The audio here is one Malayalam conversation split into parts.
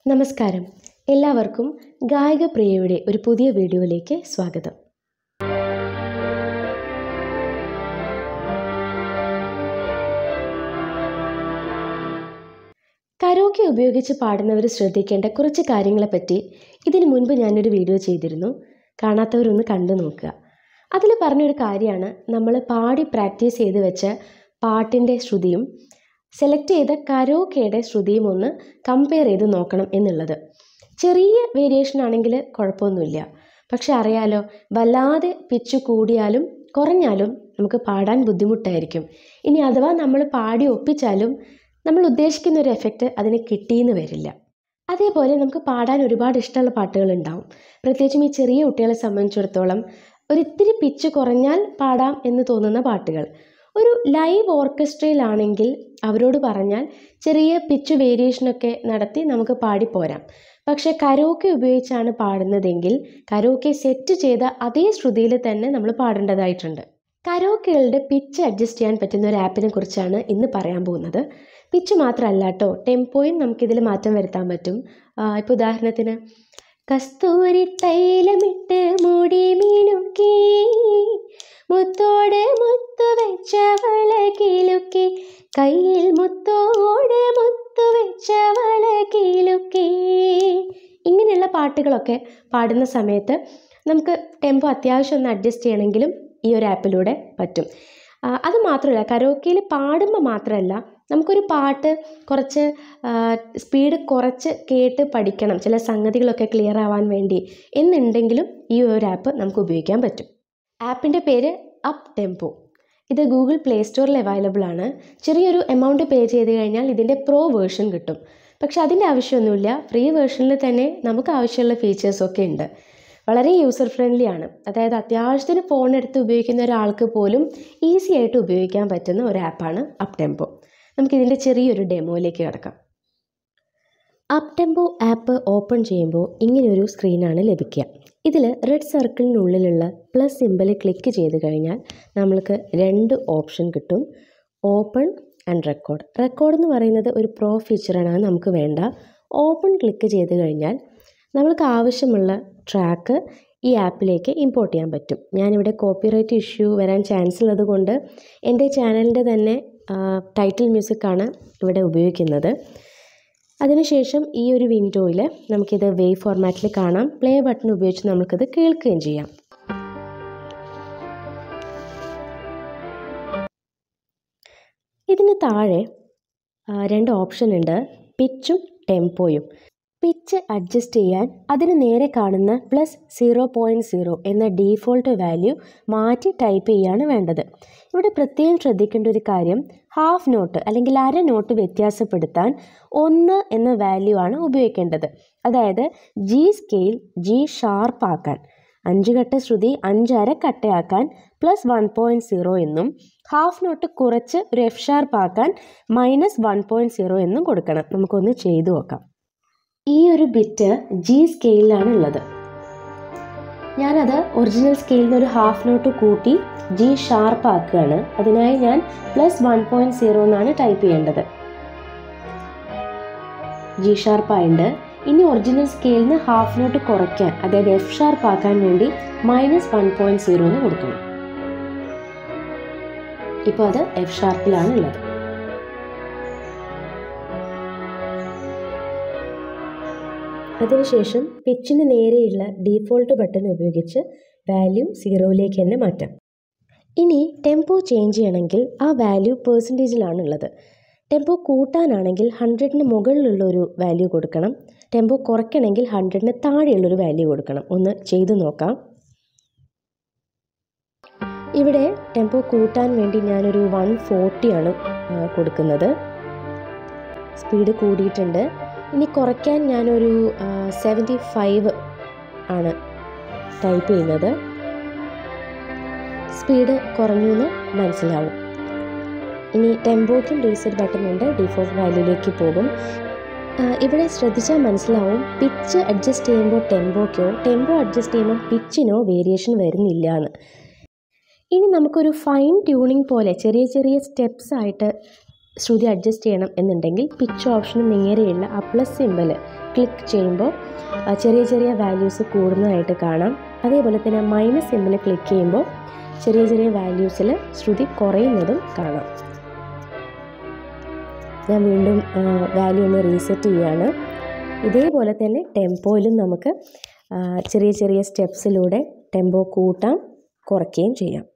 നമസ്കാരം എല്ലാവർക്കും ഗായക പ്രിയയുടെ ഒരു പുതിയ വീഡിയോയിലേക്ക് സ്വാഗതം കരോക്കെ ഉപയോഗിച്ച് പാടുന്നവർ ശ്രദ്ധിക്കേണ്ട കുറച്ച് കാര്യങ്ങളെപ്പറ്റി ഇതിനു മുൻപ് ഞാനൊരു വീഡിയോ ചെയ്തിരുന്നു കാണാത്തവരൊന്ന് കണ്ടു നോക്കുക അതിൽ പറഞ്ഞൊരു കാര്യമാണ് നമ്മൾ പാടി പ്രാക്ടീസ് ചെയ്ത് വെച്ച പാട്ടിൻ്റെ ശ്രുതിയും സെലക്ട് ചെയ്ത കരോക്കയുടെ ശ്രുതിയും ഒന്ന് കമ്പയർ ചെയ്ത് നോക്കണം എന്നുള്ളത് ചെറിയ വേരിയേഷൻ ആണെങ്കിൽ കുഴപ്പമൊന്നുമില്ല പക്ഷെ അറിയാലോ വല്ലാതെ പിച്ച് കൂടിയാലും കുറഞ്ഞാലും നമുക്ക് പാടാൻ ബുദ്ധിമുട്ടായിരിക്കും ഇനി അഥവാ നമ്മൾ പാടി ഒപ്പിച്ചാലും നമ്മൾ ഉദ്ദേശിക്കുന്ന ഒരു എഫക്റ്റ് അതിന് കിട്ടിയെന്ന് വരില്ല അതേപോലെ നമുക്ക് പാടാൻ ഒരുപാട് ഇഷ്ടമുള്ള പാട്ടുകൾ ഉണ്ടാവും പ്രത്യേകിച്ചും ഈ ചെറിയ കുട്ടികളെ സംബന്ധിച്ചിടത്തോളം ഒരിത്തിരി പിച്ച് കുറഞ്ഞാൽ പാടാം എന്ന് തോന്നുന്ന പാട്ടുകൾ ഒരു ലൈവ് ഓർക്കസ്ട്രയിലാണെങ്കിൽ അവരോട് പറഞ്ഞാൽ ചെറിയ പിച്ച് വേരിയേഷനൊക്കെ നടത്തി നമുക്ക് പാടിപ്പോരാം പക്ഷേ കരോക്കെ ഉപയോഗിച്ചാണ് പാടുന്നതെങ്കിൽ കരോക്കെ സെറ്റ് ചെയ്ത അതേ ശ്രുതിയിൽ തന്നെ നമ്മൾ പാടേണ്ടതായിട്ടുണ്ട് കരോക്കകളുടെ പിച്ച് അഡ്ജസ്റ്റ് ചെയ്യാൻ പറ്റുന്ന ഒരു ആപ്പിനെ കുറിച്ചാണ് ഇന്ന് പറയാൻ പോകുന്നത് പിച്ച് മാത്രമല്ല കേട്ടോ ടെമ്പോയും നമുക്കിതിൽ മാറ്റം വരുത്താൻ പറ്റും ഇപ്പോൾ ഉദാഹരണത്തിന് കസ്തൂരി തൈലമിട്ട് മുടി മിനുക്കി മുത്തോടെ മുത്തു വെച്ചവള കിലുക്കി കയ്യിൽ മുത്തോടെ മുത്തു വെച്ചവള കിലുക്കി ഇങ്ങനെയുള്ള പാട്ടുകളൊക്കെ പാടുന്ന സമയത്ത് നമുക്ക് ടെമ്പോ അത്യാവശ്യം ഒന്ന് അഡ്ജസ്റ്റ് ചെയ്യണമെങ്കിലും ഈ ഒരു ആപ്പിലൂടെ പറ്റും അത് മാത്രമല്ല കരോക്കയിൽ പാടുമ്പോൾ മാത്രമല്ല നമുക്കൊരു പാട്ട് കുറച്ച് സ്പീഡ് കുറച്ച് കേട്ട് പഠിക്കണം ചില സംഗതികളൊക്കെ ക്ലിയർ ആവാൻ വേണ്ടി എന്നുണ്ടെങ്കിലും ഈ ഒരു ആപ്പ് നമുക്ക് ഉപയോഗിക്കാൻ പറ്റും ആപ്പിൻ്റെ പേര് അപ്പ് ടെമ്പോ ഇത് ഗൂഗിൾ പ്ലേ സ്റ്റോറിൽ അവൈലബിൾ ആണ് ചെറിയൊരു എമൗണ്ട് പേ ചെയ്ത് കഴിഞ്ഞാൽ ഇതിൻ്റെ പ്രോ വേർഷൻ കിട്ടും പക്ഷെ അതിൻ്റെ ആവശ്യമൊന്നുമില്ല ഫ്രീ വേർഷനിൽ തന്നെ നമുക്ക് ആവശ്യമുള്ള ഫീച്ചേഴ്സൊക്കെ ഉണ്ട് വളരെ യൂസർ ഫ്രണ്ട്ലി ആണ് അതായത് അത്യാവശ്യത്തിന് ഫോൺ എടുത്ത് ഉപയോഗിക്കുന്ന ഒരാൾക്ക് പോലും ഈസി ആയിട്ട് ഉപയോഗിക്കാൻ പറ്റുന്ന ഒരു ആപ്പാണ് അപ്പ് ടെമ്പോ നമുക്കിതിൻ്റെ ചെറിയൊരു ഡെമോയിലേക്ക് കിടക്കാം അപ്പ് ടെമ്പോ ആപ്പ് ഓപ്പൺ ചെയ്യുമ്പോൾ ഇങ്ങനെയൊരു സ്ക്രീനാണ് ലഭിക്കുക ഇതിൽ റെഡ് സർക്കിളിനുള്ളിലുള്ള പ്ലസ് സിമ്പിൾ ക്ലിക്ക് ചെയ്ത് കഴിഞ്ഞാൽ നമ്മൾക്ക് രണ്ട് ഓപ്ഷൻ കിട്ടും ഓപ്പൺ ആൻഡ് റെക്കോർഡ് റെക്കോർഡ് എന്ന് പറയുന്നത് ഒരു പ്രോ ഫീച്ചറാണ് അത് നമുക്ക് വേണ്ട ഓപ്പൺ ക്ലിക്ക് ചെയ്ത് കഴിഞ്ഞാൽ നമ്മൾക്ക് ആവശ്യമുള്ള ട്രാക്ക് ഈ ആപ്പിലേക്ക് ഇമ്പോർട്ട് ചെയ്യാൻ പറ്റും ഞാനിവിടെ കോപ്പിറൈറ്റ് ഇഷ്യൂ വരാൻ ചാൻസ് ഉള്ളത് കൊണ്ട് എൻ്റെ ചാനലിൻ്റെ തന്നെ ടൈറ്റിൽ മ്യൂസിക്കാണ് ഇവിടെ ഉപയോഗിക്കുന്നത് അതിനുശേഷം ഈ ഒരു വിൻഡോയിൽ നമുക്കിത് വേവ് ഫോർമാറ്റിൽ കാണാം പ്ലേ ബട്ടൺ ഉപയോഗിച്ച് നമുക്കിത് കേൾക്കുകയും ചെയ്യാം ഇതിന് താഴെ രണ്ട് ഓപ്ഷൻ ഉണ്ട് പിച്ചും ടെമ്പോയും പിച്ച് അഡ്ജസ്റ്റ് ചെയ്യാൻ അതിന് നേരെ കാണുന്ന പ്ലസ് സീറോ പോയിൻറ്റ് സീറോ എന്ന ഡീഫോൾട്ട് വാല്യൂ മാറ്റി ടൈപ്പ് ചെയ്യാണ് വേണ്ടത് ഇവിടെ പ്രത്യേകം ശ്രദ്ധിക്കേണ്ട ഒരു കാര്യം ഹാഫ് നോട്ട് അല്ലെങ്കിൽ അര നോട്ട് വ്യത്യാസപ്പെടുത്താൻ ഒന്ന് എന്ന വാല്യൂ ആണ് ഉപയോഗിക്കേണ്ടത് അതായത് ജി സ്കെയിൽ ജി ഷാർപ്പ് ആക്കാൻ അഞ്ച് ഘട്ട ശ്രുതി അഞ്ചര കട്ടയാക്കാൻ പ്ലസ് വൺ പോയിൻറ്റ് സീറോ എന്നും ഹാഫ് നോട്ട് കുറച്ച് ഒരു എഫ് ഷാർപ്പ് ആക്കാൻ മൈനസ് വൺ പോയിൻറ്റ് സീറോ എന്നും കൊടുക്കണം നമുക്കൊന്ന് ചെയ്തു നോക്കാം ഈ ഒരു ബിറ്റ് ജി സ്കെയിലാണ് ഉള്ളത് ഞാനത് ഒറിജിനൽ സ്കെയിലിൽ നിന്ന് ഒരു ഹാഫ് നോട്ട് കൂട്ടി ജി ഷാർപ്പ് ആക്കുകയാണ് അതിനായി ഞാൻ പ്ലസ് വൺ പോയിൻറ്റ് സീറോ എന്നാണ് ടൈപ്പ് ചെയ്യേണ്ടത് ജി ഷാർപ്പ് ആയിട്ടുണ്ട് ഇനി ഒറിജിനൽ സ്കെയിലിൽ നിന്ന് ഹാഫ് നോട്ട് കുറയ്ക്കാൻ അതായത് എഫ് ഷാർപ്പ് ആക്കാൻ വേണ്ടി മൈനസ് വൺ പോയിൻറ്റ് സീറോ എന്ന് കൊടുക്കണം ഇപ്പോൾ അത് എഫ് ഷാർപ്പിലാണ് ഉള്ളത് അതിനുശേഷം പിച്ചിന് നേരെയുള്ള ഡീഫോൾട്ട് ബട്ടൺ ഉപയോഗിച്ച് വാല്യൂ സീറോയിലേക്ക് തന്നെ മാറ്റാം ഇനി ടെമ്പോ ചേഞ്ച് ചെയ്യണമെങ്കിൽ ആ വാല്യൂ പേഴ്സൻറ്റേജിലാണ് ഉള്ളത് ടെമ്പോ കൂട്ടാനാണെങ്കിൽ ഹൺഡ്രഡിന് മുകളിലുള്ള ഒരു വാല്യൂ കൊടുക്കണം ടെമ്പോ കുറയ്ക്കണമെങ്കിൽ ഹൺഡ്രഡിന് താഴെയുള്ളൊരു വാല്യൂ കൊടുക്കണം ഒന്ന് ചെയ്തു നോക്കാം ഇവിടെ ടെമ്പോ കൂട്ടാൻ വേണ്ടി ഞാനൊരു വൺ ഫോർട്ടിയാണ് കൊടുക്കുന്നത് സ്പീഡ് കൂടിയിട്ടുണ്ട് ഇനി കുറയ്ക്കാൻ ഞാനൊരു സെവൻറ്റി ഫൈവ് ആണ് ടൈപ്പ് ചെയ്യുന്നത് സ്പീഡ് കുറഞ്ഞു എന്ന് മനസ്സിലാവും ഇനി ടെമ്പോയ്ക്കും റീസെറ്റ് ബട്ടൺ ഉണ്ട് ഡിഫോൾട്ട് വാല്യൂയിലേക്ക് പോകും ഇവിടെ ശ്രദ്ധിച്ചാൽ മനസ്സിലാവും പിച്ച് അഡ്ജസ്റ്റ് ചെയ്യുമ്പോൾ ടെമ്പോയ്ക്കോ ടെമ്പോ അഡ്ജസ്റ്റ് ചെയ്യുമ്പോൾ പിച്ചിനോ വേരിയേഷൻ വരുന്നില്ല എന്ന് ഇനി നമുക്കൊരു ഫൈൻ ട്യൂണിങ് പോലെ ചെറിയ ചെറിയ സ്റ്റെപ്സ് ആയിട്ട് ശ്രുതി അഡ്ജസ്റ്റ് ചെയ്യണം എന്നുണ്ടെങ്കിൽ പിച്ച് ഓപ്ഷന് നേരെയുള്ള ആ പ്ലസ് സിമ്പൽ ക്ലിക്ക് ചെയ്യുമ്പോൾ ആ, ചെറിയ ചെറിയ വാല്യൂസ് കൂടുന്നതായിട്ട് കാണാം അതേപോലെ തന്നെ മൈനസ് സിമ്പിൾ ക്ലിക്ക് ചെയ്യുമ്പോൾ ചെറിയ ചെറിയ വാല്യൂസിൽ ശ്രുതി കുറയുന്നതും കാണാം ഞാൻ വീണ്ടും വാല്യൂ ഒന്ന് റീസെറ്റ് ചെയ്യുകയാണ് ഇതേപോലെ തന്നെ ടെമ്പോയിലും നമുക്ക് ആ, ചെറിയ ചെറിയ സ്റ്റെപ്സിലൂടെ ടെമ്പോ കൂട്ടാം കുറയ്ക്കുകയും ചെയ്യാം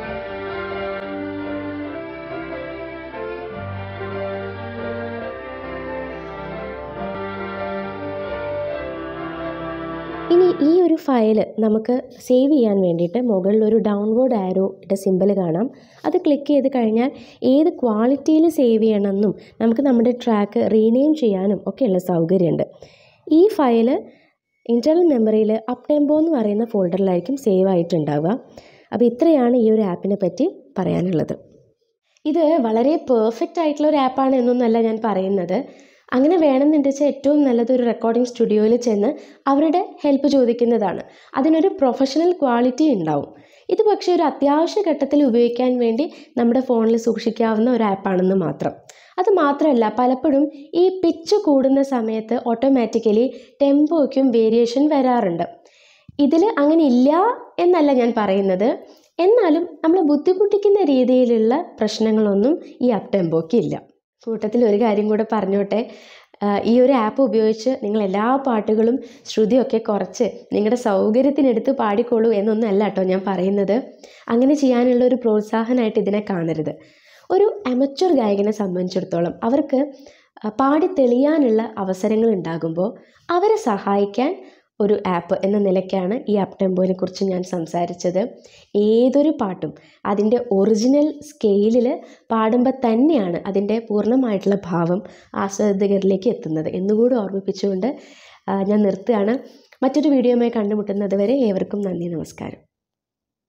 ഇനി ഈ ഒരു ഫയൽ നമുക്ക് സേവ് ചെയ്യാൻ വേണ്ടിയിട്ട് മുകളിൽ ഒരു ഡൗൺവേർഡ് ആരോയുടെ സിമ്പൽ കാണാം അത് ക്ലിക്ക് ചെയ്ത് കഴിഞ്ഞാൽ ഏത് ക്വാളിറ്റിയിൽ സേവ് ചെയ്യണമെന്നും നമുക്ക് നമ്മുടെ ട്രാക്ക് റീനെയിം ചെയ്യാനും ഒക്കെയുള്ള സൗകര്യമുണ്ട് ഈ ഫയൽ ഇൻറ്റർണൽ മെമ്മറിയിൽ അപ് ടെമ്പോ എന്ന് പറയുന്ന ഫോൾഡറിലായിരിക്കും സേവ് ആയിട്ടുണ്ടാവുക അപ്പോൾ ഇത്രയാണ് ഈ ഒരു ആപ്പിനെ പറ്റി പറയാനുള്ളത് ഇത് വളരെ പെർഫെക്റ്റ് ആയിട്ടുള്ള ഒരു ആപ്പാണ് എന്നൊന്നല്ല ഞാൻ പറയുന്നത് അങ്ങനെ വേണമെന്നുണ്ട് വെച്ചാൽ ഏറ്റവും നല്ലത് ഒരു റെക്കോർഡിംഗ് സ്റ്റുഡിയോയിൽ ചെന്ന് അവരുടെ ഹെൽപ്പ് ചോദിക്കുന്നതാണ് അതിനൊരു പ്രൊഫഷണൽ ക്വാളിറ്റി ഉണ്ടാവും ഇത് പക്ഷേ ഒരു അത്യാവശ്യ ഘട്ടത്തിൽ ഉപയോഗിക്കാൻ വേണ്ടി നമ്മുടെ ഫോണിൽ സൂക്ഷിക്കാവുന്ന ഒരു ആപ്പാണെന്ന് മാത്രം അത് മാത്രമല്ല പലപ്പോഴും ഈ പിച്ച് കൂടുന്ന സമയത്ത് ഓട്ടോമാറ്റിക്കലി ടെമ്പോയ്ക്കും വേരിയേഷൻ വരാറുണ്ട് ഇതിൽ അങ്ങനെ ഇല്ല എന്നല്ല ഞാൻ പറയുന്നത് എന്നാലും നമ്മൾ ബുദ്ധിമുട്ടിക്കുന്ന രീതിയിലുള്ള പ്രശ്നങ്ങളൊന്നും ഈ അപ് ടെമ്പോയ്ക്ക് ഇല്ല കൂട്ടത്തിൽ ഒരു കാര്യം കൂടെ പറഞ്ഞോട്ടെ ആ, ഈ ഒരു ആപ്പ് ഉപയോഗിച്ച് നിങ്ങൾ എല്ലാ പാട്ടുകളും ശ്രുതിയൊക്കെ കുറച്ച് നിങ്ങളുടെ സൗകര്യത്തിനെടുത്ത് പാടിക്കോളൂ എന്നൊന്നല്ല കേട്ടോ ഞാൻ പറയുന്നത് അങ്ങനെ ചെയ്യാനുള്ള ഒരു പ്രോത്സാഹനമായിട്ട് ഇതിനെ കാണരുത് ഒരു അമച്വർ ഗായകനെ സംബന്ധിച്ചിടത്തോളം അവർക്ക് ആ, പാടി തെളിയാനുള്ള അവസരങ്ങൾ ഉണ്ടാകുമ്പോൾ അവരെ സഹായിക്കാൻ ഒരു ആപ്പ് എന്ന നിലയ്ക്കാണ് ഈ ആപ്പ് ടെമ്പോയിനെ കുറിച്ച് ഞാൻ സംസാരിച്ചത് ഏതൊരു പാട്ടും അതിൻ്റെ ഒറിജിനൽ സ്കെയിലിൽ പാടുമ്പോൾ തന്നെയാണ് അതിൻ്റെ പൂർണ്ണമായിട്ടുള്ള ഭാവം ആസ്വാദകരിലേക്ക് എത്തുന്നത് എന്നുകൂടി ഓർമ്മിപ്പിച്ചുകൊണ്ട് ആ, ഞാൻ നിർത്തുകയാണ് മറ്റൊരു വീഡിയോയുമായി കണ്ടുമുട്ടുന്നത് വരെ ഏവർക്കും നന്ദി നമസ്കാരം